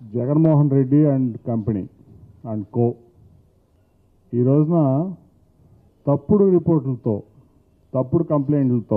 Jaganmohan Reddy and company and co ఈ రోజున తప్పుడు రిపోర్టులతో తప్పుడు కంప్లైంట్లతో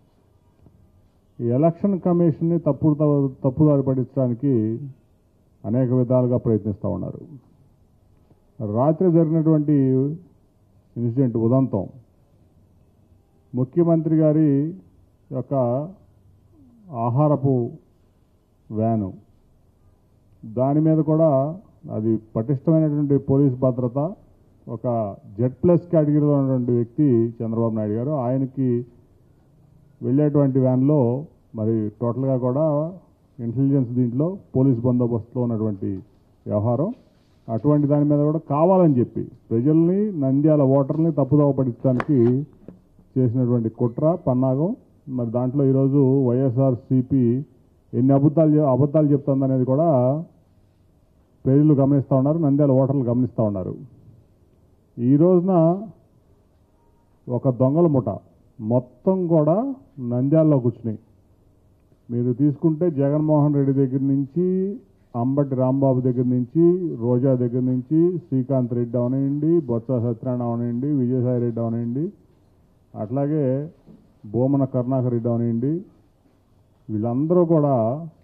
ఈ ఎలక్షన్ కమిషన్ని తప్పుడు తప్పుదారి పడించడానికి అనేక విధాలుగా ప్రయత్నిస్తూ ఉన్నారు రాత్రి జరిగినటువంటి ఇన్సిడెంట్ ఉదంతం ముఖ్యమంత్రి గారి యొక్క ఆహారపు వ్యాను దాని మీద కూడా అది పటిష్టమైనటువంటి పోలీస్ భద్రత ఒక జెడ్ ప్లస్ కేటగిరీలో ఉన్నటువంటి వ్యక్తి చంద్రబాబు నాయుడు గారు ఆయనకి వెళ్ళేటువంటి వ్యాన్లో మరి టోటల్గా కూడా ఇంటెలిజెన్స్ దీంట్లో పోలీస్ బందోబస్తులో ఉన్నటువంటి వ్యవహారం అటువంటి దాని మీద కూడా కావాలని చెప్పి ప్రజల్ని నంద్యాల ఓటర్ని తప్పుదోవ పడించడానికి చేసినటువంటి కుట్ర పన్నాగం మరి దాంట్లో ఈరోజు వైఎస్ఆర్ సిపి ఎన్ని అబద్ధాలు చె- అబద్ధాలు చెప్తుందనేది కూడా ప్రజలు గమనిస్తూ ఉన్నారు నంద్యాల ఓటర్లు గమనిస్తూ ఉన్నారు ఈ రోజున ఒక దొంగల ముఠ మొత్తం కూడా నంద్యాలలో కూర్చుని మీరు తీసుకుంటే జగన్మోహన్ రెడ్డి దగ్గర నుంచి అంబటి రాంబాబు దగ్గర నుంచి రోజా దగ్గర నుంచి శ్రీకాంత్ రెడ్డి అవనండి బొత్స సత్యనారాయణ అవనండి విజయసాయి రెడ్డి అవనండి అట్లాగే బోమన కరుణాకర్ రెడ్డి అవనండి వీళ్ళందరూ కూడా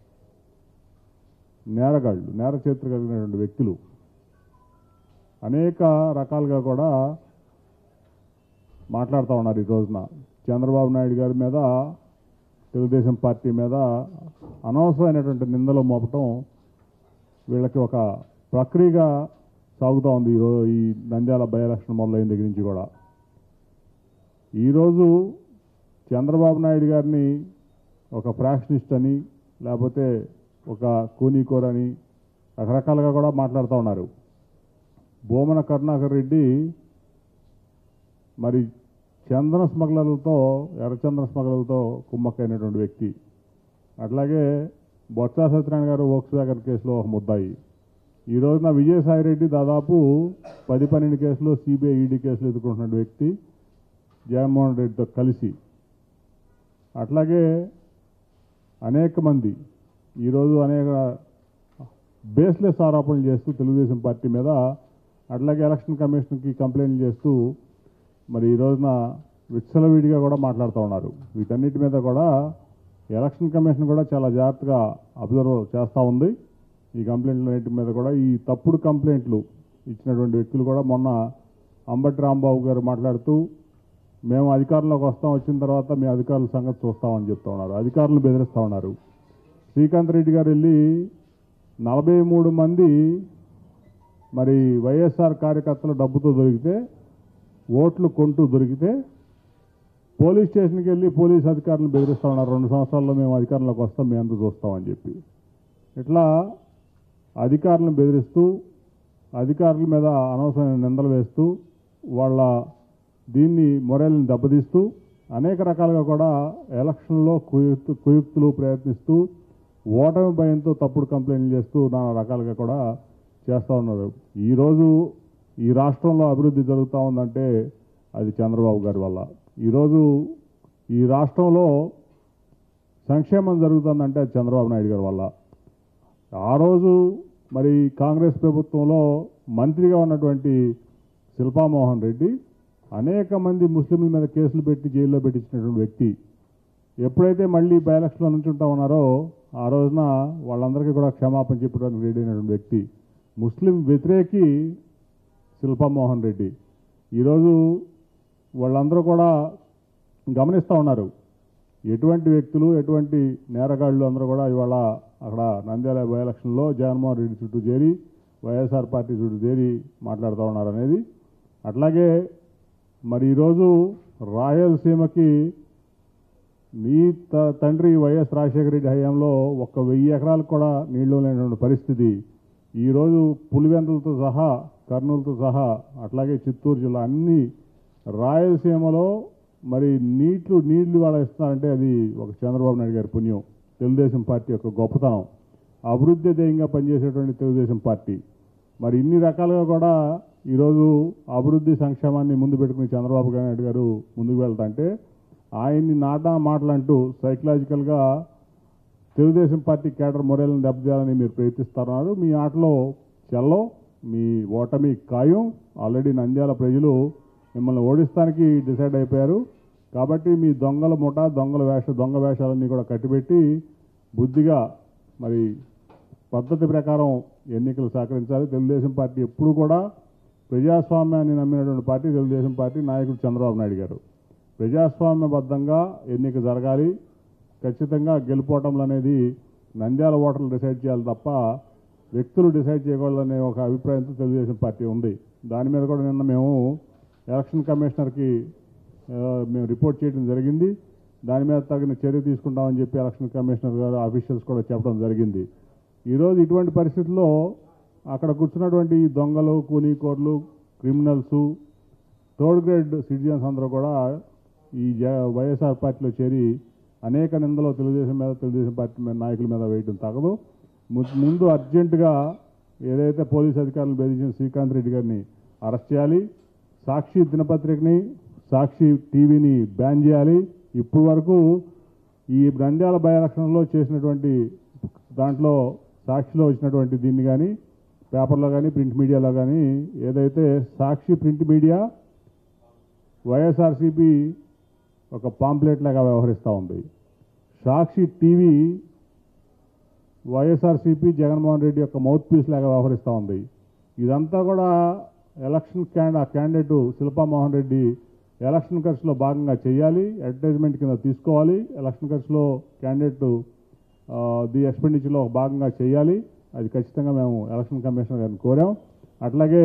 నేరగాళ్ళు నేర చరిత్ర కలిగినటువంటి వ్యక్తులు అనేక రకాలుగా కూడా మాట్లాడుతూ ఉన్నారు ఈ రోజున చంద్రబాబు నాయుడు గారి మీద తెలుగుదేశం పార్టీ మీద అనవసరమైనటువంటి నిందలు మోపటం వీళ్ళకి ఒక ప్రక్రియగా సాగుతూ ఉంది ఈరోజు ఈ నంద్యాల బై ఎలక్షన్ మొదలైన దగ్గర నుంచి కూడా ఈరోజు చంద్రబాబు నాయుడు గారిని ఒక ఫ్రాక్షనిస్ట్ అని లేకపోతే ఒక కూనీకోర్ అని రకరకాలుగా కూడా మాట్లాడుతూ ఉన్నారు బోమన కరుణాకర్ రెడ్డి మరి చందన స్మగ్లర్లతో ఎర్రచందన స్మగ్లర్లతో కుమ్మక్కైనటువంటి వ్యక్తి అట్లాగే బొత్స సత్యనారాయణ గారు వోక్స్ వ్యాగన్ కేసులో ఒక ముద్దాయి ఈ రోజున విజయసాయి రెడ్డి దాదాపు పది పన్నెండు కేసులు సిబిఐ ఈడీ కేసులు ఎదుర్కొంటున్న వ్యక్తి జగన్మోహన్ రెడ్డితో కలిసి అట్లాగే అనేక మంది ఈరోజు అనేక బేస్లెస్ ఆరోపణలు చేస్తూ తెలుగుదేశం పార్టీ మీద అట్లాగే ఎలక్షన్ కమిషన్కి కంప్లైంట్లు చేస్తూ మరి ఈ రోజున విచ్చలవిడిగా కూడా మాట్లాడుతూ ఉన్నారు వీటన్నిటి మీద కూడా ఎలక్షన్ కమిషన్ కూడా చాలా జాగ్రత్తగా అబ్జర్వ్ చేస్తూ ఉంది ఈ కంప్లైంట్ల అన్నిటి మీద కూడా ఈ తప్పుడు కంప్లైంట్లు ఇచ్చినటువంటి వ్యక్తులు కూడా మొన్న అంబటి రాంబాబు గారు మాట్లాడుతూ మేము అధికారంలోకి వస్తాం వచ్చిన తర్వాత మీ అధికారుల సంగతి చూస్తామని చెప్తా ఉన్నారు అధికారులను బెదిరిస్తూ ఉన్నారు శ్రీకాంత్ రెడ్డి గారు వెళ్ళి నలభై మూడు మంది మరి వైఎస్ఆర్ కార్యకర్తలు డబ్బుతో దొరికితే ఓట్లు కొంటూ దొరికితే పోలీస్ స్టేషన్కి వెళ్ళి పోలీస్ అధికారులను బెదిరిస్తూ ఉన్నారు రెండు సంవత్సరాల్లో మేము అధికారంలోకి వస్తాం మేము అంతా చూస్తామని చెప్పి ఇట్లా అధికారులను బెదిరిస్తూ అధికారుల మీద అనవసరమైన నిందలు వేస్తూ వాళ్ళ దీన్ని మొరల్ని దెబ్బతీస్తూ అనేక రకాలుగా కూడా ఎలక్షన్లో కుయుక్తు కుయుక్తులు ప్రయత్నిస్తూ ఓటమి భయంతో తప్పుడు కంప్లైంట్లు చేస్తూ నానా రకాలుగా కూడా చేస్తూ ఉన్నారు ఈరోజు ఈ రాష్ట్రంలో అభివృద్ధి జరుగుతూ ఉందంటే అది చంద్రబాబు గారి వల్ల ఈరోజు ఈ రాష్ట్రంలో సంక్షేమం జరుగుతుందంటే అది చంద్రబాబు నాయుడు గారి వల్ల ఆ రోజు మరి కాంగ్రెస్ ప్రభుత్వంలో మంత్రిగా ఉన్నటువంటి శిల్పామోహన్ రెడ్డి అనేక మంది ముస్లింల మీద కేసులు పెట్టి జైల్లో పెట్టించినటువంటి వ్యక్తి ఎప్పుడైతే మళ్ళీ బై ఎలక్షన్లో నుంచుంటా ఉన్నారో ఆ రోజున వాళ్ళందరికీ కూడా క్షమాపణ చెప్పడానికి రెడీ అయినటువంటి వ్యక్తి ముస్లిం వ్యతిరేకి శిల్పామోహన్ రెడ్డి ఈరోజు వాళ్ళందరూ కూడా గమనిస్తూ ఉన్నారు ఎటువంటి వ్యక్తులు ఎటువంటి నేరగాళ్ళు అందరూ కూడా ఇవాళ అక్కడ నంద్యాల బై ఎలక్షన్లో జగన్మోహన్ రెడ్డి చుట్టూ చేరి వైఎస్ఆర్ పార్టీ చుట్టూ చేరి మాట్లాడుతూ ఉన్నారు అనేది అట్లాగే మరి ఈరోజు రాయలసీమకి నీ త- తండ్రి వైఎస్ రాజశేఖర రెడ్డి హయాంలో ఒక్క వెయ్యి ఎకరాలకు కూడా నీళ్లు లేనటువంటి పరిస్థితి ఈరోజు పులివెందులతో సహా కర్నూలుతో సహా అట్లాగే చిత్తూరు జిల్లా అన్ని రాయలసీమలో మరి నీళ్లు నీళ్లు వాళ్ళ ఇస్తున్నారంటే అది ఒక చంద్రబాబు నాయుడు గారి పుణ్యం తెలుగుదేశం పార్టీ యొక్క గొప్పతనం అభివృద్ధి ధ్యేయంగా పనిచేసేటువంటి తెలుగుదేశం పార్టీ మరి ఇన్ని రకాలుగా కూడా ఈరోజు అభివృద్ధి సంక్షేమాన్ని ముందు పెట్టుకుని చంద్రబాబు నాయుడు గారు ముందుకు వెళ్తా అంటే ఆయన్ని నాటా మాటలంటూ సైకలాజికల్గా తెలుగుదేశం పార్టీ కేడర్ మొరేలను దెబ్బతీయాలని మీరు ప్రయత్నిస్తున్నారు మీ ఆటలో చెల్లో మీ ఓటమి ఖాయం ఆల్రెడీ నంద్యాల ప్రజలు మిమ్మల్ని ఓడిస్తానికి డిసైడ్ అయిపోయారు కాబట్టి మీ దొంగల ముఠ దొంగల వేష దొంగ వేషాలన్నీ కూడా కట్టిపెట్టి బుద్ధిగా మరి పద్ధతి ప్రకారం ఎన్నికలు సహకరించాలి తెలుగుదేశం పార్టీ ఎప్పుడు కూడా ప్రజాస్వామ్యాన్ని నమ్మినటువంటి పార్టీ తెలుగుదేశం పార్టీ నాయకుడు చంద్రబాబు నాయుడు గారు ప్రజాస్వామ్యబద్ధంగా ఎన్నిక జరగాలి ఖచ్చితంగా గెలుపోవటంలు అనేది నంద్యాల ఓటర్లు డిసైడ్ చేయాలి తప్ప వ్యక్తులు డిసైడ్ చేయకూడదనే ఒక అభిప్రాయంతో తెలుగుదేశం పార్టీ ఉంది దాని మీద కూడా నిన్న మేము ఎలక్షన్ కమిషనర్కి ఆ, మేము రిపోర్ట్ చేయడం జరిగింది దాని మీద తగిన చర్య తీసుకుంటామని చెప్పి ఎలక్షన్ కమిషనర్ గారు ఆఫీషియల్స్ కూడా చెప్పడం జరిగింది ఈరోజు ఇటువంటి పరిస్థితుల్లో అక్కడ కూర్చున్నటువంటి ఈ దొంగలు కూనీకోర్లు క్రిమినల్స్ థర్డ్ గ్రేడ్ సిటిజన్స్ అందరూ కూడా ఈ జ వైఎస్ఆర్ పార్టీలో చేరి అనేక నిందలు తెలుగుదేశం మీద తెలుగుదేశం పార్టీ మీద నాయకుల మీద వేయడం తగదు ము- ముందు అర్జెంటుగా ఏదైతే పోలీస్ అధికారులు బెదిరించిన శ్రీకాంత్ రెడ్డి గారిని అరెస్ట్ చేయాలి సాక్షి దినపత్రికని సాక్షి టీవీని బ్యాన్ చేయాలి ఇప్పటి వరకు ఈ నంద్యాల బై ఎలక్షన్లో చేసినటువంటి దాంట్లో సాక్షిలో వచ్చినటువంటి దీన్ని కానీ పేపర్లో కానీ ప్రింట్ మీడియాలో కానీ ఏదైతే సాక్షి ప్రింట్ మీడియా వైఎస్ఆర్సీపీ ఒక పాంప్లెట్ లాగా వ్యవహరిస్తూ ఉంది సాక్షి టీవీ వైఎస్ఆర్సీపీ జగన్మోహన్ రెడ్డి యొక్క మౌత్ పీస్ లాగా వ్యవహరిస్తూ ఉంది ఇదంతా కూడా ఎలక్షన్ క్యాండ్ ఆ క్యాండిడేట్ శిల్పామోహన్ రెడ్డి ఎలక్షన్ ఖర్చులో భాగంగా చేయాలి అడ్వర్టైజ్మెంట్ కింద తీసుకోవాలి ఎలక్షన్ ఖర్చులో క్యాండిడేట్ ది ఎక్స్పెండిచర్లో ఒక భాగంగా చేయాలి అది ఖచ్చితంగా మేము ఎలక్షన్ కమిషనర్ గారిని కోరాం అట్లాగే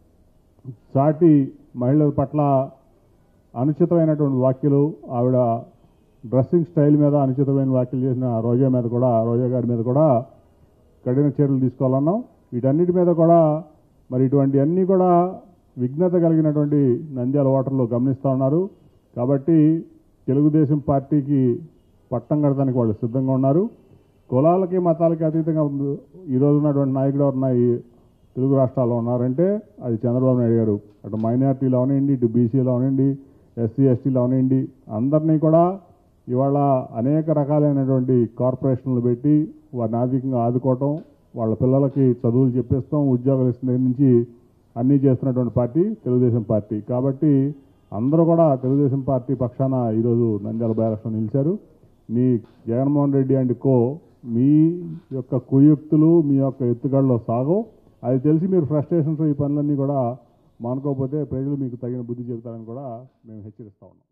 సాటి మహిళల పట్ల అనుచితమైనటువంటి వ్యాఖ్యలు ఆవిడ డ్రెస్సింగ్ స్టైల్ మీద అనుచితమైన వ్యాఖ్యలు చేసిన రోజా మీద కూడా రోజా గారి మీద కూడా కఠిన చర్యలు తీసుకోవాలన్నాం వీటన్నిటి మీద కూడా మరి ఇటువంటి అన్నీ కూడా విఘ్నత కలిగినటువంటి నంద్యాల ఓటర్లు గమనిస్తూ ఉన్నారు కాబట్టి తెలుగుదేశం పార్టీకి పట్టం కడటానికి వాళ్ళు సిద్ధంగా ఉన్నారు కులాలకి మతాలకి అతీతంగా ఉంది. ఈ రోజు ఉన్నటువంటి నాయకుడు ఎవరన్నా ఈ తెలుగు రాష్ట్రాల్లో ఉన్నారంటే అది చంద్రబాబు నాయుడు గారు అటు మైనార్టీలో అవనండి ఇటు బీసీలో అవనండి ఎస్సీ ఎస్టీలో అవనండి అందరినీ కూడా ఇవాళ అనేక రకాలైనటువంటి కార్పొరేషన్లు పెట్టి వారిని ఆర్థికంగా ఆదుకోవటం వాళ్ళ పిల్లలకి చదువులు చెప్పిస్తాం ఉద్యోగాలు ఇస్తున్న దగ్గర నుంచి అన్నీ చేస్తున్నటువంటి పార్టీ తెలుగుదేశం పార్టీ కాబట్టి అందరూ కూడా తెలుగుదేశం పార్టీ పక్షాన ఈరోజు నంద్యాల బైలక్షన్ నిలిచారు మీ జగన్మోహన్ రెడ్డి అండ్ కో మీ యొక్క కుయుక్తులు మీ యొక్క ఎత్తుగడలో సాగవు అది తెలిసి మీరు ఫ్రస్ట్రేషన్స్ ఈ పనులన్నీ కూడా మానుకోకపోతే ప్రజలు మీకు తగిన బుద్ధి చెబుతారని కూడా మేము హెచ్చరిస్తా ఉన్నాం